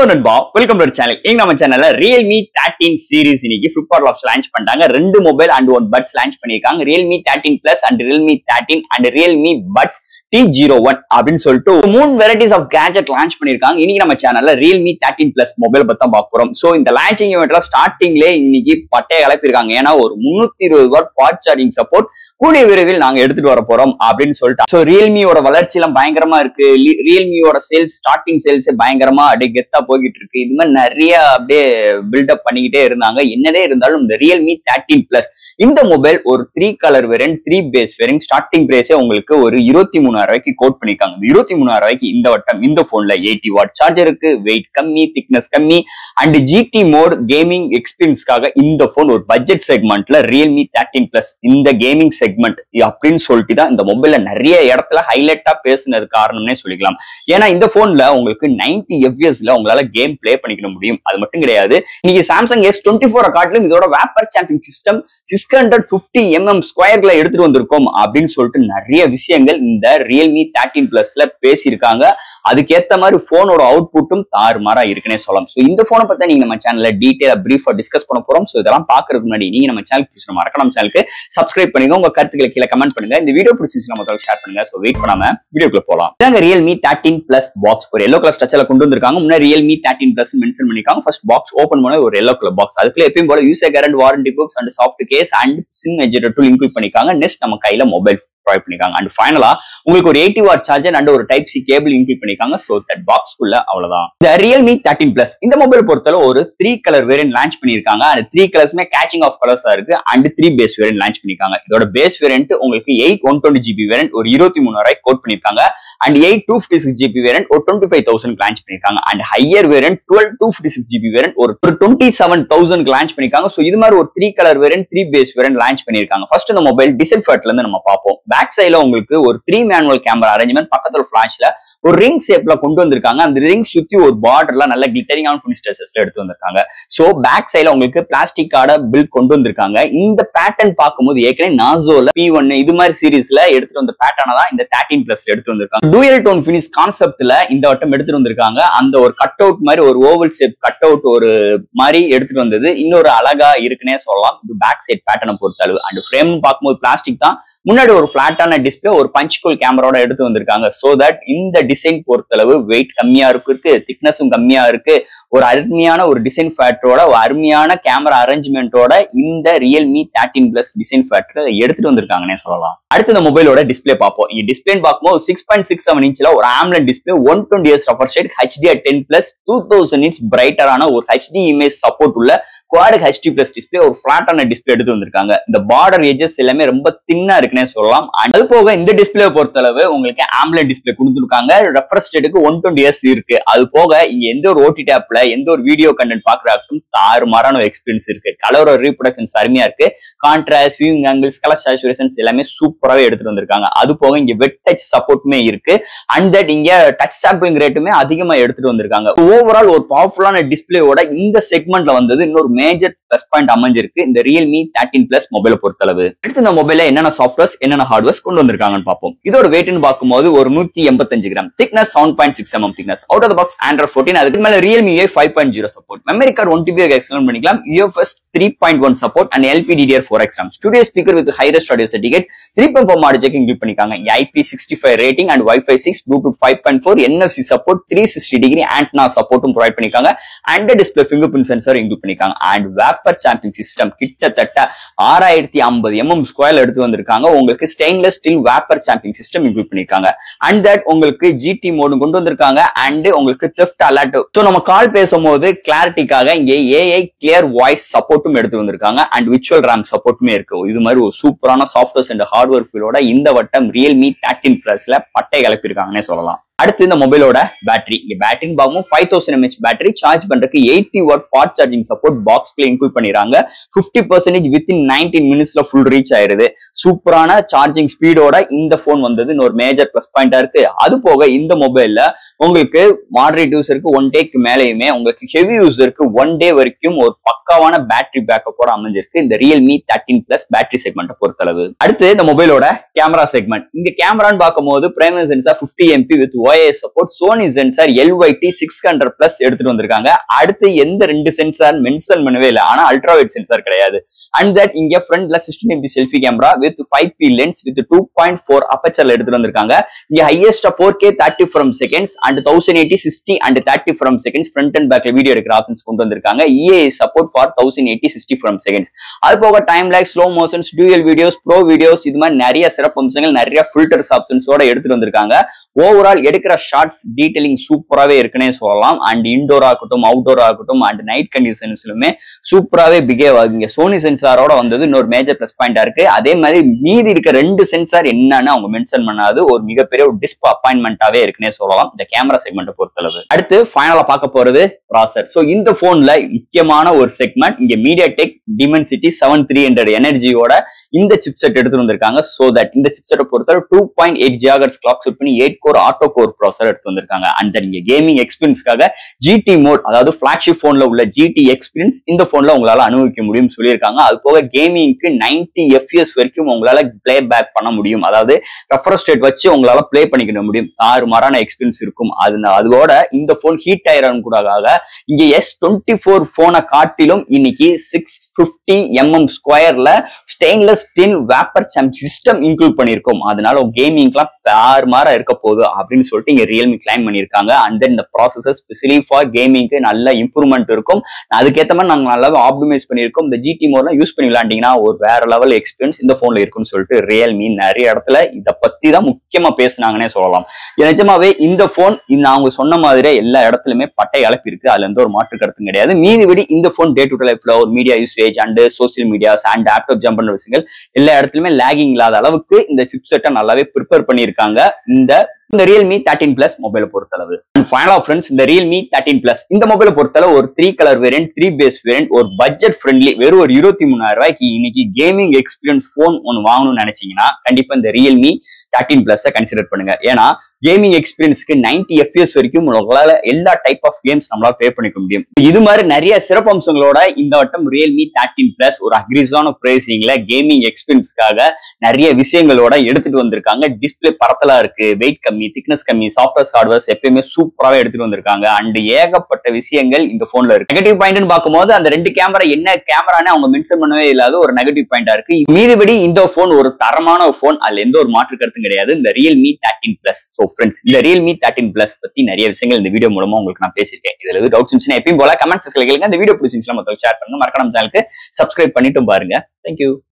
நண்பா welcome to channel இங்க நம்ம சேனல்ல ரியல்மி தேர்ட்டீன் சீரிஸ் இன்னைக்கு ஃபிளிப்கார்ட் லாப்ஸ் லான்ச் பண்ணிட்டாங்க ரெண்டு mobile and one buds launch பண்ணிருக்காங்க Realme thirteen plus and Realme thirteen and Realme buds T zero one அப்படின்னு சொல்லிட்டு மூணு வெரைட்டிஸ் ஆஃப் கேஜெட் லான்ச் பண்ணிருக்காங்க இன்னைக்கு நம்ம சேனல்ல ரியல்மி தேர்ட்டீன் பிளஸ் மொபைல் பத்தி தான் பார்க்க போறோம் சோ இந்த லான்ச்சிங் இவெண்ட்ல ஸ்டார்டிங்லே இன்னைக்கு பட்டைய கிளப்பிருக்காங்க ஏன்னா ஒரு முன்னூத்தி இருபது வாட் ஃபாஸ்ட் சார்ஜிங் சப்போர்ட் கூடிய விரைவில் நாங்க எடுத்துட்டு வர போறோம் அப்படின்னு சொல்லிட்டு சோ ரியல்மியோட வளர்ச்சி எல்லாம் பயங்கரமா இருக்கு ரியல்மியோட சேல்ஸ் ஸ்டார்டிங் சேல்ஸ் பயங்கரமா அப்படியே கெத்தா போய்கிட்டு இருக்கு இது மாதிரி நிறைய அப்படியே பில்டப் பண்ணிக்கிட்டே இருந்தாங்க என்னதே இருந்தாலும் இந்த ரியல்மி தேர்ட்டீன் பிளஸ் இந்த மொபைல் ஒரு three colour variant three base variant starting பிரைஸே உங்களுக்கு ஒரு இருபத்தி மூணாயிரம் ரூபாய்க்கு கோட் பண்ணிருக்காங்க இந்த இருபத்தி மூணாயிரம் ரூபாய்க்கு இந்த வட்டம் இந்த போன்ல எயிட்டி வாட் சார்ஜர் இருக்கு வெயிட் கம்மி திக்னஸ் கம்மி அண்ட் ஜிடி மோட் கேமிங் எக்ஸ்பீரியன்ஸ்க்காக இந்த போன் ஒரு பட்ஜெட் செக்மெண்ட்ல ரியல்மி தேர்ட்டீன் பிளஸ் இந்த கேமிங் செக்மெண்ட் அப்படின்னு சொல்லிட்டு தான் இந்த மொபைல்ல நிறைய இடத்துல ஹைலைட்டா பேசுனது காரணம்னே சொல்லிக்கலாம் ஏன்னா இந்த போன்ல உங்களுக்கு நைன்டி எஃப்எஸ்ல உங்களால கேம் பிளே பண்ணிக்க முடியும் அது மட்டும் கிடையாது இன்னைக்கு சாம்சங் எஸ் டுவெண்ட்டி ஃபோர் காட்டிலும் இதோட vapour chamber system six hundred fifty MM ஸ்கொயர்ல எடுத்துட்டு வந்திருக்கோம் அப்படின்னு சொல்லிட்டு நிறைய விஷயங்கள் இந்த ரியல்மி தேர்ட்டீன் பிளஸ்ல பேசியிருக்காங்க அதுக்கேத்த மாதிரி போனோட அவுட்புட்டும் தாறுமாறா இருக்குன்னே சொல்லலாம் ஸோ இந்த போனை பத்தி நீங்க நம்ம சேனல்ல டீட்டெயிலா பிரீஃபா டிஸ்கஸ் பண்ண போறோம் ஸோ இதெல்லாம் பாக்குறதுக்கு முன்னாடி நீங்க நம்ம சேனல் மறக்க நம்ம சேனலுக்கு சப்ஸ்கிரைப் பண்ணுங்க உங்க கருத்துக்களை கீழே கமெண்ட் பண்ணுங்க இந்த வீடியோ பிடிச்சிருந்துச்சுன்னா முதல்ல ஷேர் பண்ணுங்க ஸோ வெயிட் பண்ணாம வீடியோக்குள்ள போலாம் இதாங்க ரியல்மி தேர்ட்டீன் பிளஸ் பாக்ஸ் ஒரு எல்லோ கலர் ஸ்ட்ரக்சர்ல கொண்டு வந்திருக்காங்க முன்னாடி ரியல்மி தேர்ட்டீன் பிளஸ் மென்ஷன் பண்ணிருக்காங்க ஃபர்ஸ்ட் பாக்ஸ் ஓப்பன் பண்ண ஒரு எல்லோ கலர் பாக்ஸ் அதுக்குள்ள எப்பயும் போல user guarantee warranty books and soft case and SIM ejector tool include பண்ணிருக்காங்க நெக்ஸ்ட் நம்ம கையில மொபைல் ப்ரொவைட் பண்ணிருக்காங்க அண்ட் ஃபைனலா உங்களுக்கு ஒரு எயிட்டி வாட் சார்ஜர் அண்ட் ஒரு டைப் சி கேபிள் இன்க்ளூட் பண்ணிருக்காங்க ஸோ தட் பாக்ஸ்க்குள்ள அவ்வளவுதான் இந்த ரியல்மி தேர்ட்டின் பிளஸ் இந்த மொபைல் பொறுத்தளவு ஒரு த்ரீ கலர் வேரியன்ட் லான்ச் பண்ணிருக்காங்க அந்த த்ரீ கலர்ஸ்மே கேச்சிங் ஆஃப் கலர்ஸா இருக்கு and three base variant launch பண்ணிருக்காங்க இதோட பேஸ் வேரியன்ட் உங்களுக்கு eight one twenty GB variant ஒரு இருபத்தி மூணாயிரம் கோட் பண்ணிருக்காங்க and eight two fifty six GB variant ஒரு டுவெண்ட்டி ஃபைவ் தௌசண்ட் லான்ச் பண்ணிருக்காங்க and higher variant twelve two fifty six GB variant ஒரு டுவெண்ட்டி செவன் தௌசண்ட் லான்ச் பண்ணிருக்காங்க so இது மாதிரி ஒரு three colour variant three base variant launch பண்ணிருக்காங்க first இந்த mobile design ஃபேட்ல இருந்து நம்ம பார்ப்போம் பேக் சைட்ல உங்களுக்கு ஒரு த்ரீ மேனுவல் கேமரா அரேஞ்ச்மெண்ட் பக்கத்துல ஃபிளாஷ்ல ஒரு ரிங் ஷேப்ல கொண்டு வந்திருக்காங்க அந்த ரிங் சுத்தி ஒரு பார்டர்ல நல்ல கிளிட்டரிங்கான பினிஸ்டர்ஸ்ல எடுத்து வந்திருக்காங்க சோ பேக் சைட்ல உங்களுக்கு பிளாஸ்டிக்காட பில் கொண்டு வந்திருக்காங்க இந்த பேட்டர்ன் பார்க்கும்போது ஏற்கனவே நாசோல பி ஒன் இது மாதிரி சீரீஸ்ல எடுத்துட்டு வந்த பேட்டர்னை தான் இந்த தேர்ட்டின் பிளஸ் எடுத்து வந்திருக்காங்க டூயல் டோன் பினிஷ் கான்செப்ட்ல இந்த வட்டம் எடுத்துட்டு வந்திருக்காங்க அந்த ஒரு கட் அவுட் மாதிரி ஒரு ஓவல் ஷேப் கட் அவுட் ஒரு மாதிரி எடுத்துட்டு வந்தது இன்னொரு அழகா இருக்குன்னே சொல்லலாம் இது பேக் சைட் பேட்டர்னை பொறுத்த அளவு அண்ட் ஃப்ரேம் பார்க்கும்போது பிளாஸ்டிக் தான் முன்னாடி ஒரு பிளாட்டான டிஸ்பிளே ஒரு பஞ்ச்கோல் கேமராவோட எடுத்து வந்திருக்காங்க சோ தட் இந்த டிசைன் பொறுத்தளவு வெயிட் கம்மியா இருக்கு திக்னஸும் கம்மியா இருக்கு ஒரு அருமையான ஒரு டிசைன் ஃபேக்டரோட ஒரு அருமையான கேமரா அரேஞ்ச்மெண்ட்டோட இந்த Realme thirteen plus design factor எடுத்துட்டு வந்திருக்காங்கன்னே சொல்லலாம் அடுத்து இந்த மொபைலோட டிஸ்பிளே பார்ப்போம் இங்க டிஸ்பிளே பார்க்கும்போது சிக்ஸ் பாயிண்ட் சிக்ஸ் செவன் இன்ச்ல ஒரு AMOLED display one twenty hertz refresh rate HDR ten plus two thousand inch பிரைட்டரான ஒரு ஹெச்டி இமேஜ் சப்போர்ட் உள்ள குவாடு ஹெச்டி பிளஸ் டிஸ்பிளே ஒரு பிளாட்டான டிஸ்பிளே எடுத்து வந்திருக்காங்க இந்த பார்டர் எஜஸ் எல்லாமே ரொம்ப தின்னா இருக்குன்னே சொல்லலாம் அது போக இந்த டிஸ்பிளே பொறுத்தளவு உங்களுக்கு ஆம்லன் டிஸ்பிளே கொடுத்துருக்காங்க ரெஃபரன்ஸ் ரேட்டுக்கு ஒன் டுவெண்ட்டி இயர்ஸ் இருக்கு அது போக இங்க எந்த ஒரு ஓடி டேப்ல எந்த ஒரு வீடியோ கண்டென்ட் பாக்குறதுக்கும் தாறுமாறான ஒரு எக்ஸ்பீரியன்ஸ் இருக்கு கலரோட ரீப்ரொடக்ஷன்ஸ் அருமையா இருக்கு contrast viewing angles colour saturations எல்லாமே சூப்பராகவே எடுத்துட்டு வந்திருக்காங்க அது போக இங்க வெட் டச் சப்போர்ட்டுமே இருக்கு அண்ட் தட் இங்க டச் சாம்பிளிங் ரேட்டுமே அதிகமா எடுத்துட்டு வந்திருக்காங்க ஓவரால் ஒரு பவர்ஃபுல்லான டிஸ்பிளேயோட இந்த செக்மெண்ட்ல வந்தது இன்னொரு மேஜர் பிளஸ் பாயிண்ட் அமைஞ்சிருக்கு இந்த ரியல்மி தேர்ட்டின் பிளஸ் மொபைலை பொறுத்தளவு அடுத்து இந்த மொபைல என்னென்ன சாஃப்ட்வேர்ஸ் என்னென்ன ஹார்ட்வேர்ஸ் கொண்டு வந்திருக்காங்கன்னு பார்ப்போம் இதோட வெயிட்னு பார்க்கும்போது ஒரு நூத்தி எண்பத்தஞ்சு gram thickness seven point six mm thickness out of box Android fourteen அதுக்கு மேல Realme A five point zero support memory card one TB extend பண்ணிக்கலாம் UFS three point one support and LP DDR four X studio speaker with high res audio certificate three point four மாடு செக் include பண்ணிருக்காங்க IP sixty five rating and WiFi six Bluetooth five point four NFC support three sixty degree ஆண்ட்னா சப்போர்ட்டும் provide பண்ணிருக்காங்க and display fingerprint sensor include பண்ணிருக்காங்க and vapour chamber system கிட்டத்தட்ட ஆறாயிரத்தி ஐம்பது mm square எடுத்து வந்திருக்காங்க உங்களுக்கு stainless steel vapour chamber system include பண்ணிருக்காங்க அண்ட் தட் உங்களுக்கு ஜிடி மோடும் கொண்டு வந்திருக்காங்க அண்ட் உங்களுக்கு தெஃப்ட் அலர்ட் ஸோ நம்ம கால் பேசும்போது கிளாரிட்டிக்காக இங்கே ஏஐ கிளியர் வாய்ஸ் சப்போர்ட்டும் எடுத்து வந்திருக்காங்க அண்ட் விச்சுவல் ரேம் சப்போர்ட்டுமே இருக்கு இது மாதிரி ஒரு சூப்பரான சாஃப்ட்வேர்ஸ் அண்ட் ஹார்ட்வேர் ஃபீலோட இந்த வட்டம் ரியல்மி தேர்ட்டின் பிளஸ்ல பட்டை கிளப்பிருக்காங்கன்னே சொல்லலாம் அடுத்து இந்த மொபைலோட பேட்டரி இங்க பேட்டரின்னு பார்க்கும் five thousand mAh battery charge பண்றதுக்கு eighty watt fast charging support பாக்ஸ்ல இன்க்ளூட் பண்ணிடுறாங்க ஃபிஃப்டி பர்சன்டேஜ் வித்தின் நைன்டீன் மினிட்ஸ்ல ஃபுல் ரீச் ஆயிருது சூப்பரான சார்ஜிங் ஸ்பீடோட இந்த போன் வந்தது இன்னொரு மேஜர் பிளஸ் பாயிண்டா இருக்கு அது போக இந்த மொபைல்ல உங்களுக்கு மாடரேட் யூசருக்கு ஒன் டேக்கு மேலேயுமே உங்களுக்கு ஹெவி யூசருக்கு ஒன் டே வரைக்கும் ஒரு பக்காவான பேட்டரி பேக்கப்போட அமைஞ்சிருக்கு இந்த ரியல்மி தேர்ட்டின் பிளஸ் பேட்டரி செக்மெண்ட்டை பொறுத்தளவு அடுத்து இந்த மொபைலோட கேமரா செக்மெண்ட் இந்த கேமரான்னு பார்க்கும்போது primary sensor fifty MP with OIS support Sony sensor LYT six hundred plus எடுத்துட்டு வந்திருக்காங்க அடுத்து எந்த ரெண்டு சென்சார் மென்ஷன் பண்ணவே இல்லை ஆனா அல்ட்ரா வைட் சென்சார் கிடையாது அண்ட் தட் இங்க ஃப்ரண்ட்ல sixteen MP selfie camera with five P lens with two point four அப்பச்சர்ல எடுத்துட்டு வந்திருக்காங்க இங்க highest four K thirty from seconds and thousand eighty sixty and thirty from seconds front and பேக்ல video எடுக்கிற options கொண்டு வந்திருக்காங்க இஏ support for thousand eighty sixty from seconds அது போக time like slow motions dual videos pro videos இது மாதிரி நிறைய சிறப்பு அம்சங்கள் நிறைய ஃபில்டர்ஸ் ஆப்ஷன்ஸோட எடுத்துட்டு வந்திருக்காங்க ஓவரால் எடுக்கிற ஷார்ட்ஸ் டீடைலிங் சூப்பராகவே இருக்குன்னே சொல்லலாம் அண்ட் இன்டோர் ஆகட்டும் அவுட்டோர் ஆகட்டும் அண்ட் நைட் கண்டிஷன்ஸ்லுமே சூப்பராகவே பிஹேவ் ஆகுங்க சோனி சென்சாரோட வந்தது இன்னொரு மேஜர் ப்ளஸ் பாயிண்டா இருக்கு அதே மாதிரி மீதி இருக்க ரெண்டு சென்சார் என்னன்னு அவங்க மென்ஷன் பண்ணாது ஒரு மிகப்பெரிய ஒரு டிஸ்ப் அப்பாயின்மெண்டாவே இருக்குன்னே சொல்லலாம் இந்த கேமரா செக்மெண்ட்டை பொறுத்தளவு அடுத்து ஃபைனலா பார்க்க போறது ப்ராசர் ஸோ இந்த போன்ல முக்கியமான ஒரு செக்மெண்ட் இங்க MediaTek Dimensity seven three hundred எனர்ஜியோட இந்த சிப் செட் எடுத்து வந்திருக்காங்க ஸோ தட் இந்த சிப் செட்டை பொறுத்தவரை two point eight gigahertz clock set பண்ணி eight core octa core processor எடுத்து வந்திருக்காங்க அண்ட் நீங்க கேமிங் எக்ஸ்பீரியன்ஸ்க்காக ஜிடி மோட் அதாவது ஃபிளாக்ஷிப் போன்ல உள்ள ஜிடி எக்ஸ்பீரியன்ஸ் இந்த போன்ல உங்களால அனுபவிக்க முடியும் சொல்லியிருக்காங்க அது போக கேமிங்க்கு நைன்டி எஃப்எஸ் வரைக்கும் உங்களால பிளே பேக் பண்ண முடியும் அதாவது ரெஃபரஸ் ஸ்டேட் வச்சு உங்களால ப்ளே பண்ணிக்க முடியும் ஆறு மரான எக்ஸ்பீரியன்ஸ் இருக்கும் அது அதோட இந்த போன் ஹீட் ஆயிரம் கூட இங்க எஸ் டுவெண்ட்டி ஃபோர் போனை காட்டிலும் இன்னைக்கு சிக்ஸ் பிப்டி எம்எம் ஸ்கொயர்ல stainless steel vapour chamber system include பண்ணியிருக்கோம் அதனால கேமிங்லாம் தாறுமாறா இருக்க போகுது அப்படின்னு சொல்லிட்டு இங்க ரியல்மி கிளைம் பண்ணியிருக்காங்க அண்ட் தென் இந்த ப்ராசஸர் ஸ்பெஷலி ஃபார் கேமிங்க்கு நல்ல இம்ப்ரூவ்மெண்ட் இருக்கும் அதுக்கேற்ற மாதிரி நாங்கள் நல்லாவே ஆப்டிமைஸ் பண்ணியிருக்கோம் இந்த ஜிடி மோட்லாம் யூஸ் பண்ணி விளாண்டிங்கன்னா ஒரு வேற லெவல் எக்ஸ்பீரியன்ஸ் இந்த போன்ல இருக்கும்னு சொல்லிட்டு ரியல்மி நிறைய இடத்துல இதை பத்தி தான் முக்கியமா பேசுனாங்கன்னே சொல்லலாம் நிஜமாவே இந்த போன் அவங்க சொன்ன மாதிரியே எல்லா இடத்துலயுமே பட்டை இழப்பு இருக்கு அதுல எந்த ஒரு மாற்று கருத்தும் கிடையாது மீதிபடி இந்த போன் டே டு டே லைஃப்ல ஒரு media usage and social medias and laptop jump பண்ற விஷயங்கள் எல்லா இடத்துலயுமே லேகிங் இல்லாத அளவுக்கு இந்த சிப் செட்டை நல்லாவே ப்ரிப்பேர் பண்ணியிருக்காங்க இந்த இந்த ரியல்மி தேர்ட்டின் பிளஸ் மொபைலை பொறுத்தளவு அண்ட் ஃபைனலா ஃப்ரெண்ட்ஸ் இந்த ரியல்மி தேர்ட்டின் பிளஸ் இந்த மொபைலை பொறுத்தளவு ஒரு three colour variant three base variant ஒரு பட்ஜெட் ஃப்ரெண்ட்லி வெறும் ஒரு இருபத்தி மூணாயிரம் ரூபாய்க்கு இன்னைக்கு கேமிங் எக்ஸ்பீரியன்ஸ் ஃபோன் ஒன்று வாங்கணும்னு நினைச்சீங்கன்னா கண்டிப்பா இந்த ரியல்மி தேர்ட்டின் பிளஸ் கன்சிடர் பண்ணுங்க ஏன்னா கேமிங் எக்ஸ்பீரியன்ஸ்க்கு நைன்டி எஃப்எஸ் வரைக்கும் உங்களால எல்லா டைப் ஆஃப் கேம்ஸ் நம்மளால ப்ளே பண்ணிக்க முடியும் இது மாதிரி நிறைய சிறப்பு அம்சங்களோட இந்த வட்டம் ரியல்மி தேர்ட்டின் பிளஸ் ஒரு அக்ரிஸான பிரைசிங்ல கேமிங் எக்ஸ்பீரியன்ஸ்க்காக நிறைய விஷயங்களோட எடுத்துட்டு வந்திருக்காங்க டிஸ்பிளே படத்தலா இருக்கு வெயிட் கம்மி திக்னஸ் கம்மி சாஃப்ட்வேர் ஹார்ட்வேர்ஸ் எப்பயுமே சூப்பராகவே எடுத்துட்டு வந்திருக்காங்க அண்ட் ஏகப்பட்ட விஷயங்கள் இந்த போன்ல இருக்கு நெகட்டிவ் பாயிண்ட்னு பார்க்கும்போது அந்த ரெண்டு கேமரா என்ன கேமரான்னு அவங்க மென்ஷன் பண்ணவே இல்லாத ஒரு நெகட்டிவ் பாயிண்டா இருக்கு மீதிபடி இந்த போன் ஒரு தரமான ஒரு போன் அதுல எந்த ஒரு மாற்று கருத்தும் கிடையாது இந்த Realme thirteen plus so friends இந்த ரியல்மி தேர்ட்டின் பிளஸ் பத்தி நிறைய விஷயங்கள் இந்த வீடியோ மூலமா உங்களுக்கு நான் பேசியிருக்கேன் இதுல எது டவுட்ஸ் இருந்துச்சுன்னா எப்பயும் போல கமெண்ட் செக்ஷன்ல கேளுங்க இந்த வீடியோ பிடிச்சிருந்துச்சுன்னா மொத்தம் ஷேர் பண்ணுங்க மறக்காம சேனலுக்கு சப்ஸ்கிரைப் பண்ணிட்டும் பாருங்க தேங்க்யூ